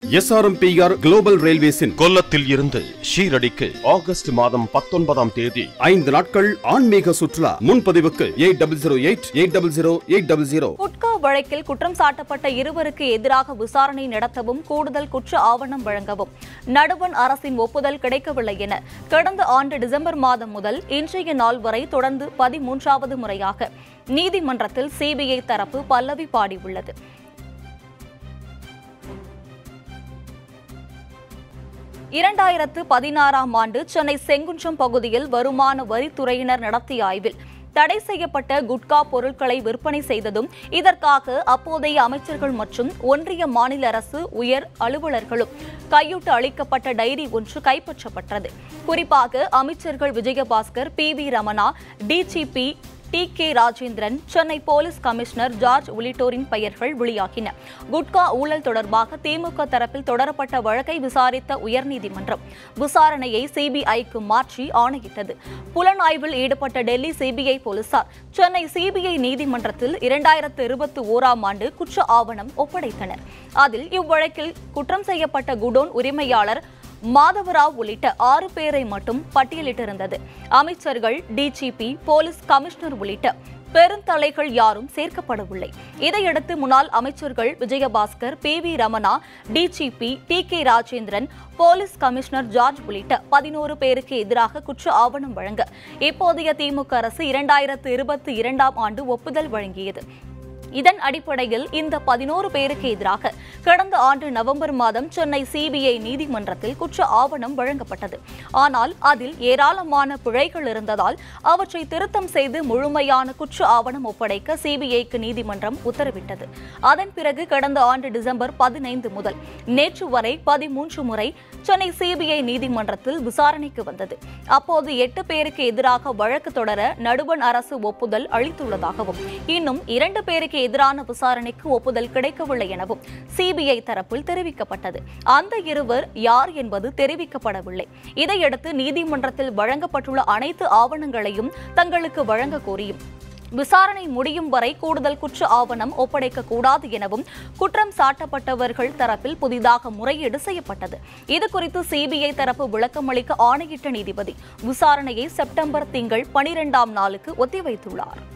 SRMPR global ரயில்வேஸின் கொல்லத்தில் இருந்து ஷீரடிக்கு August மாதம் பத்தொன்பதாம் தேதி ஐந்து நாட்கள் ஆன்மீக சுற்றுலா முன்பதிவுக்கு eight double zero eight eight double zero eight double zero gutka வழக்கில் குற்றம் சாட்டப்பட்ட இருவருக்கு எதிராக விசாரணை நடத்தவும் கூடுதல் குற்ற ஆவணம் வழங்கவும் நடுவண் அரசின் ஒப்புதல் கிடைக்கவில்லை என கடந்த ஆண்டு டிசம்பர் மாதம் முதல் இன்றைய நாள் வரை தொடர்ந்து பதிமூன்றாவது முறையாக நீதிமன்றத்தில் சிபிஐ தரப்பு பல்லவி பாடியுள்ளது இரண்டாயிரத்து பதினாறாம் ஆண்டு சென்னை செங்குன்றம் பகுதியில் வருமான வரித்துறையினர் நடத்திய ஆய்வில் தடை செய்யப்பட்ட குட்கா பொருட்களை விற்பனை செய்ததும் இதற்காக அப்போதைய அமைச்சர்கள் மற்றும் ஒன்றிய மாநில அரசு உயர் அலுவலர்களும் கையூட்டு அளிக்கப்பட்ட டைரி ஒன்று கைப்பற்றப்பட்டது குறிப்பாக அமைச்சர்கள் Vijayabaskar P V Ramana DGP T K Rajendran Chennai police commissioner George உள்ளிட்டோரின் பெயர்கள் வெளியாகின குட்கா ஊழல் தொடர்பாக திமுக தரப்பில் தொடரப்பட்ட வழக்கை விசாரித்த உயர்நீதிமன்றம் விசாரணையை சிபிஐக்கு மாற்றி ஆணையிட்டது புலனாய்வில் ஈடுபட்ட டெல்லி சிபிஐ போலீசார் சென்னை சிபிஐ நீதிமன்றத்தில் இரண்டாயிரத்து இருபத்தி ஓராம் ஆண்டு குற்ற ஆவணம் ஒப்படைத்தனர் அதில் இவ்வழக்கில் குற்றம் செய்யப்பட்ட குடோன் உரிமையாளர் மாதவராவ் உள்ளிட்ட ஆறு பேரை மட்டும் பட்டியலிட்டிருந்தது அமைச்சர்கள் டிஜிபி போலீஸ் கமிஷனர் உள்ளிட்ட பெருந்தலைகள் யாரும் சேர்க்கப்படவில்லை இதையடுத்து முன்னாள் அமைச்சர்கள் Vijayabaskar P V Ramana DGP T K Rajendran police commissioner George உள்ளிட்ட பதினோரு பேருக்கு எதிராக குற்ற ஆவணம் வழங்க இப்போதைய திமுக அரசு இரண்டாயிரத்து இருபத்தி இரண்டாம் ஆண்டு ஒப்புதல் வழங்கியது இதன் அடிப்படையில் இந்த பதினோரு பேருக்கு எதிராக கடந்த ஆண்டு நவம்பர் மாதம் சென்னை சிபிஐ நீதிமன்றத்தில் குற்ற ஆவணம் வழங்கப்பட்டது ஆனால் அதில் ஏராளமான பிழைகள் இருந்ததால் அவற்றை திருத்தம் செய்து முழுமையான குற்ற ஆவணம் ஒப்படைக்க சிபிஐக்கு நீதிமன்றம் உத்தரவிட்டது அதன் பிறகு கடந்த ஆண்டு டிசம்பர் பதினைந்து முதல் நேற்று வரை பதிமூன்று முறை சென்னை சிபிஐ நீதிமன்றத்தில் விசாரணைக்கு வந்தது அப்போது எட்டு பேருக்கு எதிராக வழக்கு தொடர நடுவண் அரசு ஒப்புதல் அளித்துள்ளதாகவும் இன்னும் இரண்டு பேருக்கு எதிரான விசாரணைக்கு ஒப்புதல் கிடைக்கவில்லை எனவும் சிபிஐ தரப்பில் தெரிவிக்கப்பட்டது அந்த இருவர் யார் என்பது தெரிவிக்கப்படவில்லை இதையடுத்து நீதிமன்றத்தில் வழங்கப்பட்டுள்ள அனைத்து ஆவணங்களையும் தங்களுக்கு வழங்க கோரியும் விசாரணை முடியும் வரை கூடுதல் குற்ற ஆவணம் ஒப்படைக்க கூடாது எனவும் குற்றம் சாட்டப்பட்டவர்கள் தரப்பில் புதிதாக முறையீடு செய்யப்பட்டது இதுகுறித்து சிபிஐ தரப்பு விளக்கமளிக்க ஆணையிட்ட நீதிபதி விசாரணையை செப்டம்பர் திங்கள் பனிரெண்டாம் நாளுக்கு ஒத்திவைத்துள்ளார்